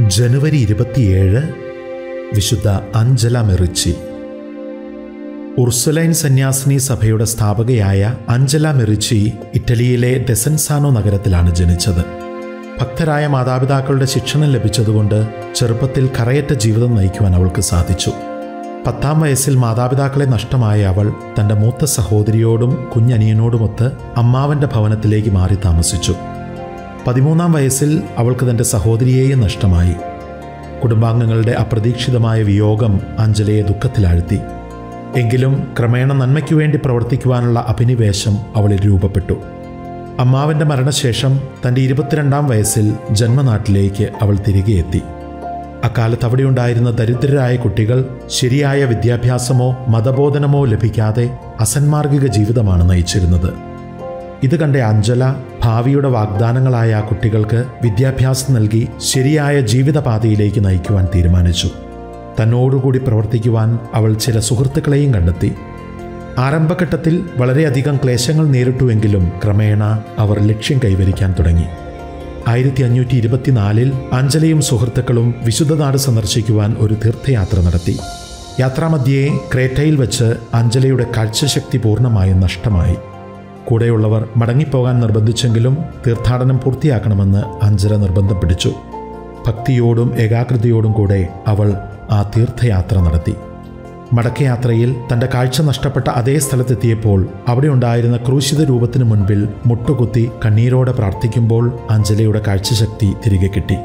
ജനുവരി ഇരുപത്തിയേഴ് വിശുദ്ധ അഞ്ചല മെറിച്ചി ഉർസുലൈൻ സന്യാസിനി സഭയുടെ സ്ഥാപകയായ അഞ്ചല മെറിച്ചി ഇറ്റലിയിലെ ഡെസൻസാനോ നഗരത്തിലാണ് ജനിച്ചത് ഭക്തരായ മാതാപിതാക്കളുടെ ശിക്ഷണം ലഭിച്ചതുകൊണ്ട് ചെറുപ്പത്തിൽ കറയറ്റ ജീവിതം നയിക്കുവാൻ അവൾക്ക് സാധിച്ചു പത്താം വയസ്സിൽ മാതാപിതാക്കളെ നഷ്ടമായ അവൾ തൻ്റെ മൂത്ത സഹോദരിയോടും കുഞ്ഞനിയനോടുമൊത്ത് അമ്മാവൻ്റെ ഭവനത്തിലേക്ക് മാറി താമസിച്ചു പതിമൂന്നാം വയസ്സിൽ അവൾക്ക് തൻ്റെ സഹോദരിയെയും നഷ്ടമായി കുടുംബാംഗങ്ങളുടെ അപ്രതീക്ഷിതമായ വിയോഗം അഞ്ജലയെ ദുഃഖത്തിലാഴ്ത്തി എങ്കിലും ക്രമേണ നന്മയ്ക്കു വേണ്ടി പ്രവർത്തിക്കുവാനുള്ള അഭിനിവേശം അവളിൽ രൂപപ്പെട്ടു അമ്മാവൻ്റെ മരണശേഷം തൻ്റെ ഇരുപത്തിരണ്ടാം വയസ്സിൽ ജന്മനാട്ടിലേക്ക് അവൾ തിരികെ എത്തി അക്കാലത്ത് അവിടെയുണ്ടായിരുന്ന ദരിദ്രരായ കുട്ടികൾ ശരിയായ വിദ്യാഭ്യാസമോ മതബോധനമോ ലഭിക്കാതെ അസന്മാർഗിക ജീവിതമാണ് നയിച്ചിരുന്നത് ഇത് കണ്ട അഞ്ജല ഭാവിയുടെ വാഗ്ദാനങ്ങളായ ആ കുട്ടികൾക്ക് വിദ്യാഭ്യാസം നൽകി ശരിയായ ജീവിതപാതയിലേക്ക് നയിക്കുവാൻ തീരുമാനിച്ചു തന്നോടുകൂടി പ്രവർത്തിക്കുവാൻ അവൾ ചില സുഹൃത്തുക്കളെയും കണ്ടെത്തി ആരംഭഘട്ടത്തിൽ വളരെയധികം ക്ലേശങ്ങൾ നേരിട്ടുവെങ്കിലും ക്രമേണ അവർ ലക്ഷ്യം കൈവരിക്കാൻ തുടങ്ങി ആയിരത്തി അഞ്ഞൂറ്റി ഇരുപത്തിനാലിൽ അഞ്ജലയും സുഹൃത്തുക്കളും വിശുദ്ധനാട് സന്ദർശിക്കുവാൻ ഒരു തീർത്ഥയാത്ര നടത്തി യാത്രാമധ്യേ ക്രേറ്റയിൽ വെച്ച് അഞ്ജലയുടെ കാഴ്ചശക്തി പൂർണ്ണമായും നഷ്ടമായി കൂടെയുള്ളവർ മടങ്ങിപ്പോകാൻ നിർബന്ധിച്ചെങ്കിലും തീർത്ഥാടനം പൂർത്തിയാക്കണമെന്ന് അഞ്ജല നിർബന്ധം പിടിച്ചു ഭക്തിയോടും ഏകാഗ്രതയോടും കൂടെ അവൾ ആ തീർത്ഥയാത്ര നടത്തി മടക്കയാത്രയിൽ തൻ്റെ കാഴ്ച നഷ്ടപ്പെട്ട അതേ സ്ഥലത്തെത്തിയപ്പോൾ അവിടെ ഉണ്ടായിരുന്ന ക്രൂശിത രൂപത്തിന് മുൻപിൽ മുട്ടുകുത്തി കണ്ണീരോടെ പ്രാർത്ഥിക്കുമ്പോൾ അഞ്ജലയുടെ കാഴ്ചശക്തി തിരികെ കിട്ടി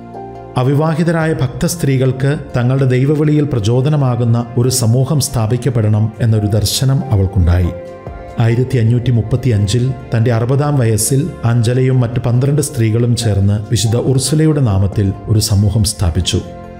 അവിവാഹിതരായ ഭക്ത സ്ത്രീകൾക്ക് തങ്ങളുടെ ദൈവവിളിയിൽ പ്രചോദനമാകുന്ന ഒരു സമൂഹം സ്ഥാപിക്കപ്പെടണം എന്നൊരു ദർശനം അവൾക്കുണ്ടായി ആയിരത്തി അഞ്ഞൂറ്റി മുപ്പത്തി അഞ്ചിൽ തൻ്റെ അറുപതാം വയസ്സിൽ അഞ്ജലയും മറ്റ് പന്ത്രണ്ട് സ്ത്രീകളും ചേർന്ന് വിശുദ്ധ ഉർസുലയുടെ നാമത്തിൽ ഒരു സമൂഹം സ്ഥാപിച്ചു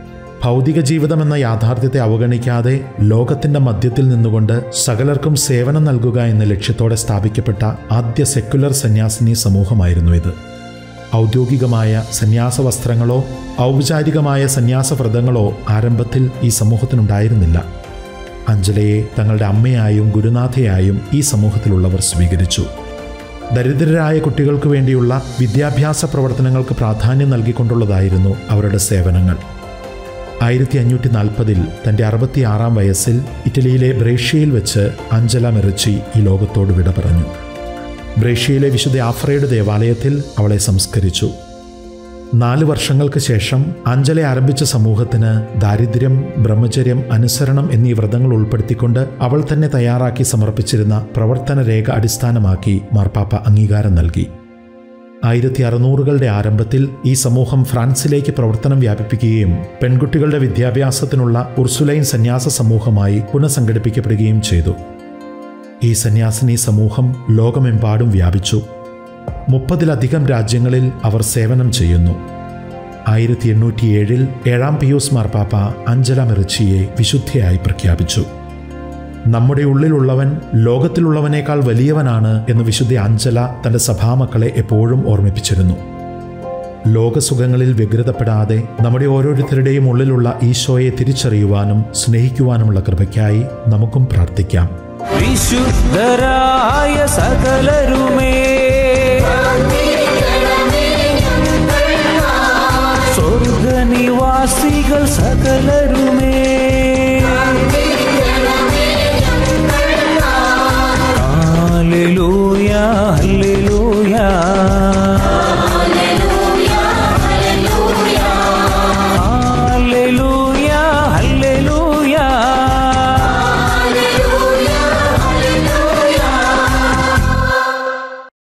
ഭൗതിക ജീവിതം എന്ന യാഥാർത്ഥ്യത്തെ അവഗണിക്കാതെ ലോകത്തിൻ്റെ മധ്യത്തിൽ നിന്നുകൊണ്ട് സകലർക്കും സേവനം നൽകുക എന്ന ലക്ഷ്യത്തോടെ സ്ഥാപിക്കപ്പെട്ട ആദ്യ സെക്കുലർ സന്യാസിനി സമൂഹമായിരുന്നു ഇത് ഔദ്യോഗികമായ സന്യാസ വസ്ത്രങ്ങളോ ഔപചാരികമായ സന്യാസ വ്രതങ്ങളോ ആരംഭത്തിൽ ഈ സമൂഹത്തിനുണ്ടായിരുന്നില്ല അഞ്ജലയെ തങ്ങളുടെ അമ്മയായും ഗുരുനാഥയായും ഈ സമൂഹത്തിലുള്ളവർ സ്വീകരിച്ചു ദരിദ്രരായ കുട്ടികൾക്ക് വേണ്ടിയുള്ള വിദ്യാഭ്യാസ പ്രവർത്തനങ്ങൾക്ക് പ്രാധാന്യം നൽകിക്കൊണ്ടുള്ളതായിരുന്നു അവരുടെ സേവനങ്ങൾ ആയിരത്തി അഞ്ഞൂറ്റി നാൽപ്പതിൽ തൻ്റെ അറുപത്തിയാറാം വയസ്സിൽ ഇറ്റലിയിലെ ബ്രേഷ്യയിൽ വെച്ച് അഞ്ജല മെറിച്ചി ഈ ലോകത്തോട് വിട പറഞ്ഞു ബ്രേഷ്യയിലെ വിശുദ്ധ ആഫ്രയുടെ ദേവാലയത്തിൽ അവളെ സംസ്കരിച്ചു നാല് വർഷങ്ങൾക്ക് ശേഷം അഞ്ജല ആരംഭിച്ച സമൂഹത്തിന് ദാരിദ്ര്യം ബ്രഹ്മചര്യം അനുസരണം എന്നീ വ്രതങ്ങൾ ഉൾപ്പെടുത്തിക്കൊണ്ട് അവൾ തന്നെ തയ്യാറാക്കി സമർപ്പിച്ചിരുന്ന പ്രവർത്തന രേഖ അടിസ്ഥാനമാക്കി മാർപ്പാപ്പ അംഗീകാരം നൽകി ആയിരത്തി അറുന്നൂറുകളുടെ ആരംഭത്തിൽ ഈ സമൂഹം ഫ്രാൻസിലേക്ക് പ്രവർത്തനം വ്യാപിപ്പിക്കുകയും പെൺകുട്ടികളുടെ വിദ്യാഭ്യാസത്തിനുള്ള ഉർസുലൈൻ സന്യാസ സമൂഹമായി പുനഃസംഘടിപ്പിക്കപ്പെടുകയും ചെയ്തു ഈ സന്യാസിനി സമൂഹം ലോകമെമ്പാടും വ്യാപിച്ചു മുപ്പതിലധികം രാജ്യങ്ങളിൽ അവർ സേവനം ചെയ്യുന്നു ആയിരത്തി എണ്ണൂറ്റി ഏഴിൽ ഏഴാം പിയൂസ് മാർപ്പാപ്പ അഞ്ജല മെറിച്ചിയെ വിശുദ്ധയായി പ്രഖ്യാപിച്ചു നമ്മുടെ ഉള്ളിലുള്ളവൻ ലോകത്തിലുള്ളവനേക്കാൾ വലിയവനാണ് എന്ന് വിശുദ്ധ അഞ്ജല തൻ്റെ സഭാമക്കളെ എപ്പോഴും ഓർമ്മിപ്പിച്ചിരുന്നു ലോകസുഖങ്ങളിൽ വ്യഗ്രതപ്പെടാതെ നമ്മുടെ ഓരോരുത്തരുടെയും ഉള്ളിലുള്ള ഈശോയെ തിരിച്ചറിയുവാനും സ്നേഹിക്കുവാനുമുള്ള കൃപയ്ക്കായി നമുക്കും പ്രാർത്ഥിക്കാം വിശുദ്ധരായ സകലരുമേ